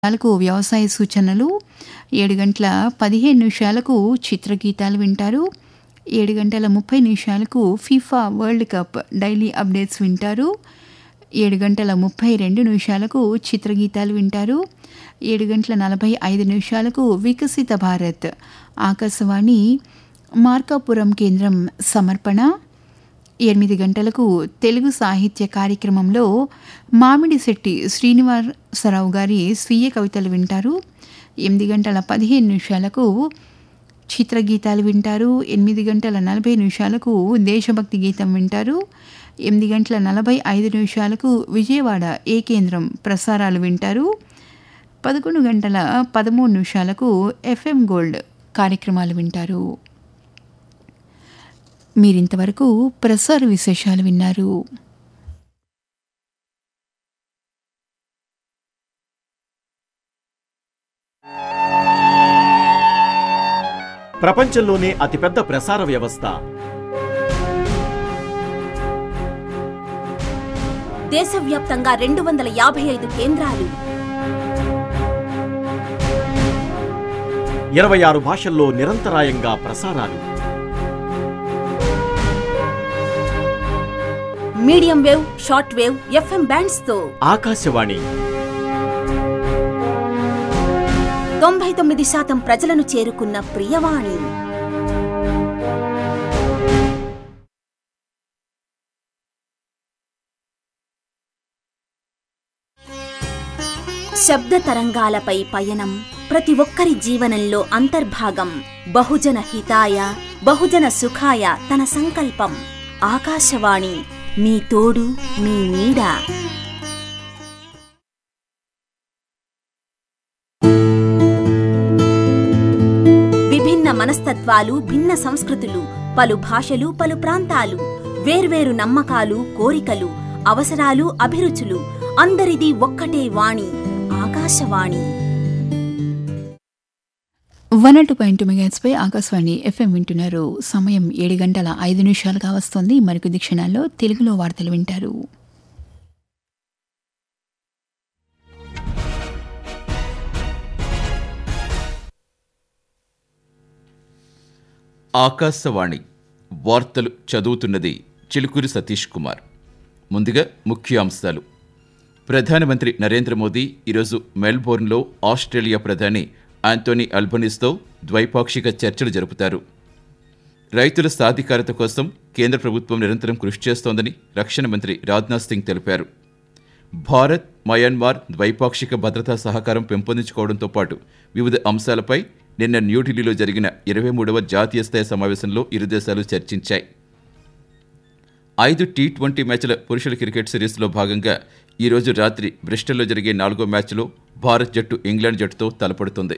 నిమిషాలకు వ్యవసాయ సూచనలు ఏడు గంటల పదిహేను నిమిషాలకు చిత్రగీతాలు వింటారు ఏడు గంటల ముప్పై నిమిషాలకు FIFA world cup daily updates వింటారు ఏడు గంటల ముప్పై రెండు నిమిషాలకు చిత్రగీతాలు వింటారు ఏడు గంటల నలభై ఐదు నిమిషాలకు వికసిత భారత్ ఆకాశవాణి మార్కాపురం కేంద్రం సమర్పణ ఎనిమిది గంటలకు తెలుగు సాహిత్య కార్యక్రమంలో మామిడిశెట్టి శ్రీనివాసరావు గారి స్వీయ కవితలు వింటారు ఎనిమిది గంటల పదిహేను నిమిషాలకు చిత్రగీతాలు వింటారు ఎనిమిది గంటల నలభై నిమిషాలకు దేశభక్తి గీతం వింటారు ఎనిమిది గంటల నలభై ఐదు నిమిషాలకు విజయవాడ ఏ కేంద్రం ప్రసారాలు వింటారు పదకొండు గంటల పదమూడు నిమిషాలకు ఎఫ్ఎం గోల్డ్ కార్యక్రమాలు వింటారు మీరింతవరకు ప్రసార విశేషాలు విన్నారు ప్రపంచంలోనే అతిపెద్ద ప్రసార వ్యవస్థ దేశవ్యాప్తంగా రెండు వందల యాభై ఐదు కేంద్రాలు ఇరవై ఆరు భాషల్లో నిరంతరాయంగా ప్రసారాలు medium wave short wave FM bands తో ఆకాశవాణి తొంభై తొమ్మిది శాతం ప్రజలను చేరుకున్న ప్రియవాణి శబ్ద తరంగాలపై పయనం ప్రతి ఒక్కరి జీవనంలో అంతర్భాగం బహుజన హితాయ బహుజన సుఖాయ తన సంకల్పం ఆకాశవాణి మీ తోడు మీ నీడ విభిన్న మనస్తత్వాలు భిన్న సంస్కృతులు పలు భాషలు పలు ప్రాంతాలు వేర్వేరు నమ్మకాలు కోరికలు అవసరాలు అభిరుచులు అందరిది ఒక్కటే వాణి ఆకాశవాణి వన్ టూ పాయింట్ మెగాట్స్పై ఆకాశవాణి ఎఫ్ఎం వింటున్నారు సమయం ఏడు గంటల ఐదు నిమిషాలుగా వస్తోంది మరికొద్ది క్షణాల్లో తెలుగులో వార్తలు వింటారు ఆకాశవాణి వార్తలు చదువుతున్నది చిలుకూరి సతీష్ కుమార్ ముందుగా ముఖ్యాంశాలు ప్రధానమంత్రి నరేంద్ర మోదీ ఈరోజు మెల్బోర్న్లో ఆస్ట్రేలియా ప్రధాని ఆంటోనీ అల్బనీస్తో ద్వైపాక్షిక చర్చలు జరుపుతారు రైతుల సాధికారత కోసం కేంద్ర ప్రభుత్వం నిరంతరం కృషి చేస్తోందని రక్షణ మంత్రి రాజ్నాథ్ సింగ్ తెలిపారు భారత్ మయన్మార్ ద్వైపాక్షిక భద్రతా సహకారం పెంపొందించుకోవడంతో పాటు వివిధ అంశాలపై నిన్న న్యూఢిల్లీలో జరిగిన ఇరవై మూడవ జాతీయ స్థాయి సమావేశంలో ఇరు దేశాలు చర్చించాయి ఐదు టీ ట్వంటీ మ్యాచ్ల పురుషుల క్రికెట్ సిరీస్లో భాగంగా ఈరోజు రాత్రి బ్రిస్టల్లో జరిగే నాలుగో మ్యాచ్లో భారత్ జట్టు ఇంగ్లాండ్ జట్టుతో తలపడుతుంది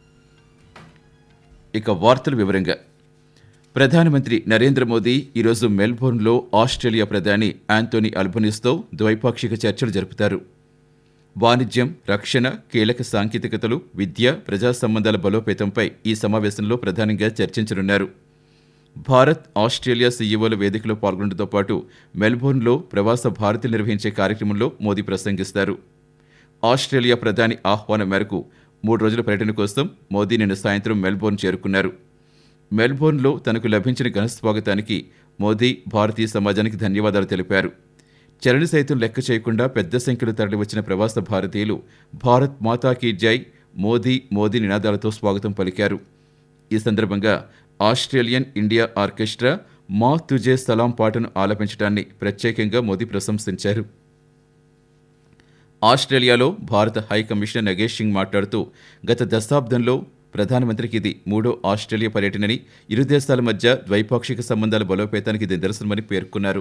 ఇక వార్తల వివరంగా ప్రధానమంత్రి నరేంద్ర మోదీ ఈరోజు మెల్బోర్న్లో ఆస్ట్రేలియా ప్రధాని ఆంటోనీ అల్బనీస్తో ద్వైపాక్షిక చర్చలు జరుపుతారు వాణిజ్యం రక్షణ కీలక సాంకేతికతలు విద్య ప్రజా సంబంధాల బలోపేతంపై ఈ సమావేశంలో ప్రధానంగా చర్చించనున్నారు భారత్ ఆస్ట్రేలియా సీఈఓల వేదికలో పాల్గొనడంతో పాటు మెల్బోర్న్లో ప్రవాస భారతీయులు నిర్వహించే కార్యక్రమంలో మోదీ ప్రసంగిస్తారు ఆస్ట్రేలియా ప్రధాని ఆహ్వానం మేరకు మూడు రోజుల పర్యటన కోసం మోదీ నిన్న సాయంత్రం మెల్బోర్న్ చేరుకున్నారు మెల్బోర్న్లో తనకు లభించిన ఘన స్వాగతానికి మోదీ భారతీయ సమాజానికి ధన్యవాదాలు తెలిపారు చరణ సైతం లెక్క చేయకుండా పెద్ద సంఖ్యలో తరలివచ్చిన ప్రవాస భారతీయులు భారత్ మాతా కీ జై మోదీ మోదీ నినాదాలతో స్వాగతం పలికారు ఈ సందర్భంగా ఆస్ట్రేలియన్ ఇండియా ఆర్కెస్ట్రా మా తుజే సలాం పాటను ఆలపించడాన్ని ప్రత్యేకంగా మోదీ ప్రశంసించారు ఆస్ట్రేలియాలో భారత హై కమిషనర్ నగేష్ సింగ్ మాట్లాడుతూ గత దశాబ్దంలో ప్రధానమంత్రికి ఇది మూడో ఆస్ట్రేలియా పర్యటనని ఇరు దేశాల మధ్య ద్వైపాక్షిక సంబంధాల బలోపేతానికి ఇది నిదర్శనమని పేర్కొన్నారు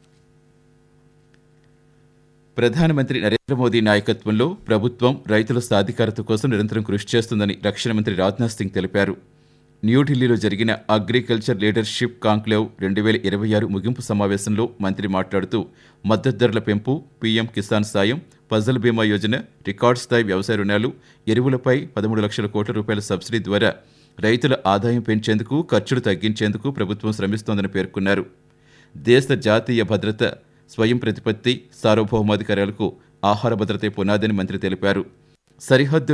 ప్రధానమంత్రి నరేంద్ర మోదీ నాయకత్వంలో ప్రభుత్వం రైతుల సాధికారత కోసం నిరంతరం కృషి చేస్తుందని రక్షణ మంత్రి రాజ్నాథ్ సింగ్ తెలిపారు న్యూఢిల్లీలో జరిగిన అగ్రికల్చర్ లీడర్షిప్ కాంక్లేవ్ రెండు వేల ఇరవై ఆరు ముగింపు సమావేశంలో మంత్రి మాట్లాడుతూ మద్దతు ధరల పెంపు పీఎం కిసాన్ సాయం ఫజల్ బీమా యోజన రికార్డ్ స్థాయి వ్యవసాయ రుణాలు ఎరువులపై పదమూడు లక్షల కోట్ల రూపాయల సబ్సిడీ ద్వారా రైతుల ఆదాయం పెంచేందుకు ఖర్చులు తగ్గించేందుకు ప్రభుత్వం శ్రమిస్తోందని పేర్కొన్నారు దేశ జాతీయ భద్రత స్వయం ప్రతిపత్తి సార్వభౌమాధికారాలకు ఆహార భద్రతే పునాదని మంత్రి తెలిపారు సరిహద్దు